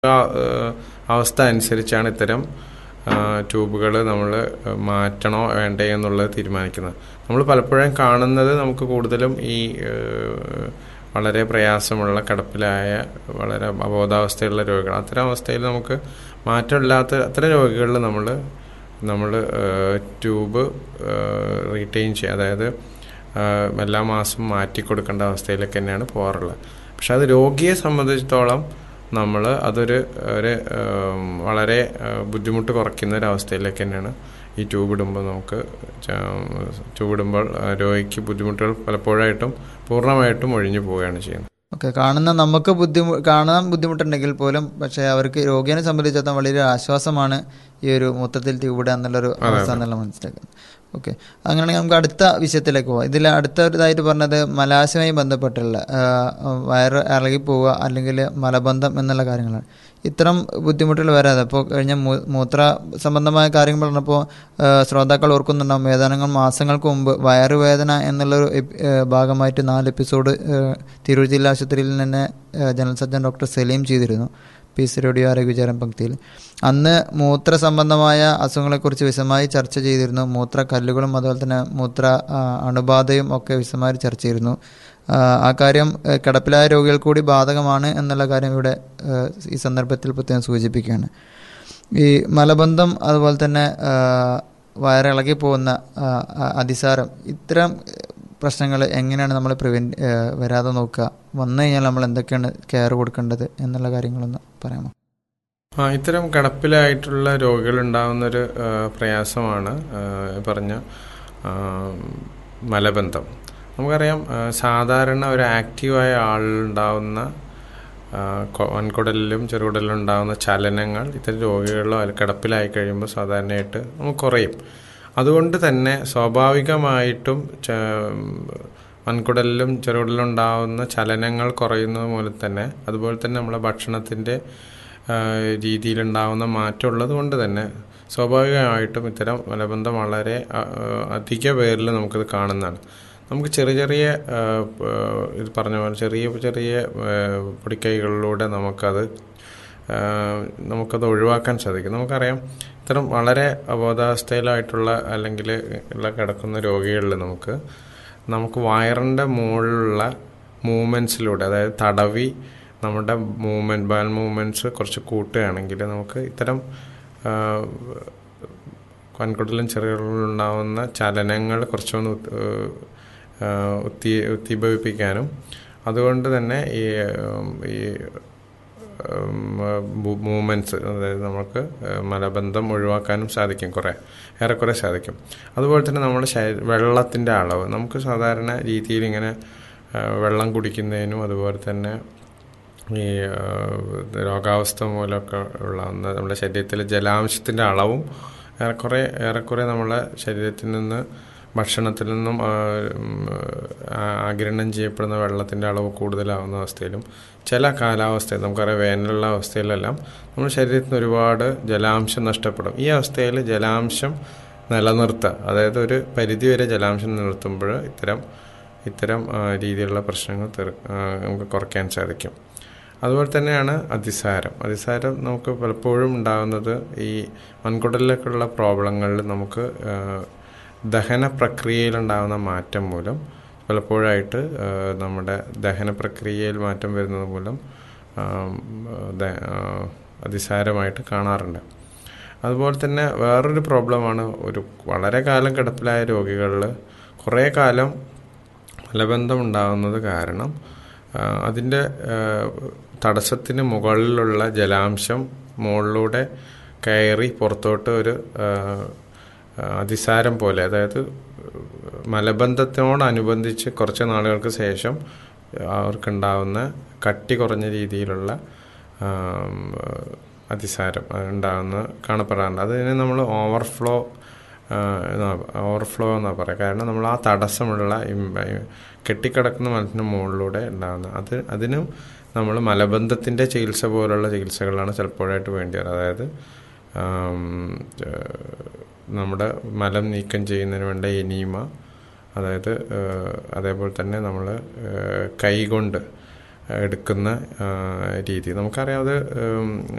ആ, ഏഹ്, അവസ്ഥ അനുസരിച്ചാണ് ഇത്തരം ട്യൂബുകൾ നമ്മൾ മാറ്റണോ വേണ്ടേ എന്നുള്ളത് തീരുമാനിക്കുന്നത് നമ്മൾ പലപ്പോഴും കാണുന്നത് നമുക്ക് കൂടുതലും ഈ ഏഹ്, വളരെ പ്രയാസമുള്ള കിടപ്പിലായ വളരെ അബോധാവസ്ഥയുള്ള രോഗികൾ അത്തരം അവസ്ഥയിൽ നമുക്ക് മാറ്റമില്ലാത്ത അത്തരം രോഗികളിൽ നമ്മൾ നമ്മൾ ട്യൂബ് റീറ്റെയിൻ ചെയ്യുക അതായത് ഏഹ്, എല്ലാ മാസവും മാറ്റി കൊടുക്കേണ്ട അവസ്ഥയിലേക്ക് തന്നെയാണ് പോകാറുള്ളത് പക്ഷെ അത് രോഗിയെ സംബന്ധിച്ചിടത്തോളം നമ്മൾ അതൊരു ഒരു ഉം, വളരെ ഏഹ്, ബുദ്ധിമുട്ട് കുറയ്ക്കുന്ന ഒരു അവസ്ഥയിലേക്ക് തന്നെയാണ് ഈ ട്യൂബ് ഇടുമ്പോൾ നമുക്ക് ട്യൂബ് ഇടുമ്പോൾ ഏഹ്, രോഗിക്ക് ബുദ്ധിമുട്ടുകൾ പലപ്പോഴായിട്ടും പൂർണ്ണമായിട്ടും ഒഴിഞ്ഞു പോവുകയാണ് ചെയ്യുന്നത് ഓക്കെ കാണുന്ന നമുക്ക് ബുദ്ധിമു കാണാൻ ബുദ്ധിമുട്ടുണ്ടെങ്കിൽ പോലും പക്ഷേ അവർക്ക് രോഗിയെ സംബന്ധിച്ചിടത്തോളം വളരെ ആശ്വാസമാണ് ഈ ഒരു മൊത്തത്തിൽ ട്യൂബിടുക എന്നുള്ളൊരു അവസ്ഥ എന്നുള്ള മനസ്സിലാക്കുന്നത് ഓക്കെ അങ്ങനെയാണെങ്കിൽ നമുക്ക് അടുത്ത വിഷയത്തിലേക്ക് പോവാം ഇതിൽ അടുത്തതായിട്ട് പറഞ്ഞത് മലാശയുമായി ബന്ധപ്പെട്ടുള്ള ആ, വയറ് ഇളകി പോവുക അല്ലെങ്കിൽ മലബന്ധം എന്നുള്ള കാര്യങ്ങളാണ് ഇത്തരം ബുദ്ധിമുട്ടുകൾ വരാതെ ഇപ്പോൾ കഴിഞ്ഞ മൂ- മൂത്ര സംബന്ധമായ കാര്യങ്ങൾ പറഞ്ഞപ്പോൾ ആ, ശ്രോതാക്കൾ ഓർക്കുന്നുണ്ടാവും ഏതാനും മാസങ്ങൾക്ക് മുമ്പ് വയറുവേദന എന്നുള്ളൊരു എപ്- ആ, ഭാഗമായിട്ട് നാല് എപ്പിസോഡ് ആ, തിരൂർ ജില്ലാ ആശുപത്രിയിൽ തന്നെ ആ, ജനറൽ സർജൻ ഡോക്ടർ സലീം ചെയ്തിരുന്നു പീസ് റേഡിയോ ആരോഗ്യചാരം പങ്ക്തിയിൽ അന്ന് മൂത്ര സംബന്ധമായ അസുഖങ്ങളെക്കുറിച്ച് വിശദമായി ചർച്ച ചെയ്തിരുന്നു മൂത്ര കല്ലുകളും അതുപോലെ തന്നെ മൂത്ര ആ, അണുബാധയും ഒക്കെ വിശദമായി ചർച്ച ചെയ്തിരുന്നു ആ, ആ കാര്യം ആ, കിടപ്പിലായ രോഗികൾ കൂടി ബാധകമാണ് എന്നുള്ള കാര്യം ഇവിടെ ആ, ഈ സന്ദർഭത്തിൽ പ്രത്യേകം സൂചിപ്പിക്കുകയാണ് ഈ മലബന്ധം അതുപോലെ തന്നെ ആ, വയറിളകി പോകുന്ന ആ, ആ, അതിസാരം ഇത്തരം പ്രശ്നങ്ങൾ എങ്ങനെയാണ് നമ്മൾ പ്രിവെൻറ്റ് വരാതെ നോക്കുക വന്നു കഴിഞ്ഞാൽ നമ്മൾ എന്തൊക്കെയാണ് കെയർ കൊടുക്കേണ്ടത് എന്നുള്ള കാര്യങ്ങളൊന്ന് പറയാമോ ആ ഇത്തരം കിടപ്പിലായിട്ടുള്ള രോഗികൾ ഉണ്ടാകുന്നൊരു ആ, പ്രയാസമാണ് ആ, പറഞ്ഞ ആ, മലബന്ധം നമുക്കറിയാം ആ, സാധാരണ ഒരു ആക്റ്റീവായ ആളുണ്ടാവുന്ന ആ, കൊ- വൻകുടലിലും ചെറുകുടലിലും ഉണ്ടാകുന്ന ചലനങ്ങൾ ഇത്തരം രോഗികളിലോ അതിൽ കിടപ്പിലായി കഴിയുമ്പോൾ സാധാരണയായിട്ട് നമുക്ക് കുറയും അതുകൊണ്ട് തന്നെ സ്വാഭാവികമായിട്ടും ച- വൻകുടലിലും ചെറുകുടലിലും ഉണ്ടാകുന്ന ചലനങ്ങൾ കുറയുന്നത് മൂലം തന്നെ അതുപോലെ തന്നെ നമ്മളെ ഭക്ഷണത്തിൻ്റെ രീതിയിലുണ്ടാകുന്ന മാറ്റം ഉള്ളത് കൊണ്ട് തന്നെ സ്വാഭാവികമായിട്ടും ഇത്തരം മലബന്ധം വളരെ ആ, ആ, അധിക പേരിൽ നമുക്കിത് കാണുന്നതാണ് നമുക്ക് ചെറിയ ചെറിയ ആ, ആ, ഇത് പറഞ്ഞ പോലെ ചെറിയ ചെറിയ ആ, പൊടിക്കൈകളിലൂടെ നമുക്കത് ആ, നമുക്കത് ഒഴിവാക്കാൻ സാധിക്കും നമുക്കറിയാം ഇത്തരം വളരെ അബോധാവസ്ഥയിലായിട്ടുള്ള അല്ലെങ്കിൽ ഉള്ള കിടക്കുന്ന രോഗികളിൽ നമുക്ക് നമുക്ക് വയറിൻ്റെ മുകളിലുള്ള മൂവ്മെൻറ്റ്സിലൂടെ അതായത് തടവി നമ്മുടെ മൂവ്മെൻറ്റ് ബാൽ മൂവ്മെൻറ്റ്സ് കുറച്ച് കൂട്ടുകയാണെങ്കിൽ നമുക്ക് ഇത്തരം ആ, വൻകുടലും ചെറുകുടലിലും ഉണ്ടാവുന്ന ചലനങ്ങൾ കുറച്ചൊന്ന് ഉത്ത്- ആ, ഉത്തി ഉത്തീഭവിപ്പിക്കാനും അതുകൊണ്ട് തന്നെ ഈ ഉം, ഈ മൂവ്മെൻറ്റ്സ് അതായത് നമുക്ക് മലബന്ധം ഒഴിവാക്കാനും സാധിക്കും കുറേ ഏറെക്കുറെ സാധിക്കും അതുപോലെ തന്നെ നമ്മുടെ ശരീര വെള്ളത്തിൻ്റെ അളവ് നമുക്ക് സാധാരണ രീതിയിൽ ഇങ്ങനെ ആ, വെള്ളം കുടിക്കുന്നതിനും അതുപോലെ തന്നെ ഈ ആ, രോഗാവസ്ഥ മൂലമൊക്കെ ഉള്ള നമ്മുടെ ശരീരത്തിലെ ജലാംശത്തിൻ്റെ അളവും ഏറെക്കുറെ ഏറെക്കുറെ നമ്മളെ ശരീരത്തിൽ നിന്ന് ഭക്ഷണത്തിൽ നിന്നും ആ, ഉം, ആ, ആഗിരണം ചെയ്യപ്പെടുന്ന വെള്ളത്തിൻ്റെ അളവ് കൂടുതലാവുന്ന അവസ്ഥയിലും ചില കാലാവസ്ഥയിൽ നമുക്കറിയാം വേനലുള്ള അവസ്ഥയിലെല്ലാം നമ്മുടെ ശരീരത്തിൽ നിന്ന് ഒരുപാട് ജലാംശം നഷ്ടപ്പെടും ഈ അവസ്ഥയിൽ ജലാംശം നിലനിർത്തുക അതായത് ഒരു പരിധിവരെ ജലാംശം നിലനിർത്തുമ്പോൾ ഇത്തരം ഇത്തരം ആ, രീതിയിലുള്ള പ്രശ്നങ്ങൾ തീർ- ആ, നമുക്ക് കുറയ്ക്കാൻ സാധിക്കും അതുപോലെ തന്നെയാണ് അതിസാരം അതിസാരം നമുക്ക് പലപ്പോഴും ഉണ്ടാകുന്നത് ഈ വൻകുടലിലേക്കുള്ള പ്രോബ്ലങ്ങളിൽ നമുക്ക് ആ, ദഹന പ്രക്രിയയിലുണ്ടാകുന്ന മാറ്റം മൂലം പലപ്പോഴായിട്ട് ആ, നമ്മുടെ ദഹന പ്രക്രിയയിൽ മാറ്റം വരുന്നത് മൂലം ആ, ദ- ആ, അതിസാരമായിട്ട് കാണാറുണ്ട് അതുപോലെ തന്നെ വേറൊരു പ്രോബ്ലമാണ് ഒരു വളരെ കാലം കിടപ്പിലായ രോഗികളിൽ കുറേ കാലം മലബന്ധം ഉണ്ടാകുന്നത് കാരണം ആ, അതിൻ്റെ ആ, തടസ്സത്തിന് മുകളിലുള്ള ജലാംശം മുകളിലൂടെ കയറി പുറത്തോട്ട് ഒരു ആ, ആ, അതിസാരം പോലെ അതായത് മലബന്ധത്തിനോടനുബന്ധിച്ച് കുറച്ച് നാളുകൾക്ക് ശേഷം അവർക്കുണ്ടാവുന്ന കട്ടി കുറഞ്ഞ രീതിയിലുള്ള ആം, അതിസാരം ഉണ്ടാകുന്ന കാണപ്പെടാറുണ്ട് അതിന് നമ്മൾ ഓവർഫ്ലോ ഓവർഫ്ലോ എന്നാണ് പറയുക കാരണം നമ്മൾ ആ തടസ്സമുള്ള ഇം- കെട്ടിക്കിടക്കുന്ന മലത്തിന് മുകളിലൂടെ ഉണ്ടാകുന്ന അത് അതിനും നമ്മൾ മലബന്ധത്തിൻ്റെ ചികിത്സ പോലുള്ള ചികിത്സകളാണ് ചിലപ്പോഴായിട്ട് വേണ്ടി വരിക അതായത് ആം, ഏഹ്, നമ്മുടെ മലം നീക്കം ചെയ്യുന്നതിന് വേണ്ട എനീമ അതായത് ഏഹ്, അതേപോലെ തന്നെ നമ്മൾ കൈകൊണ്ട് എടുക്കുന്ന ആ, രീതി നമുക്കറിയാം അത് ഉം,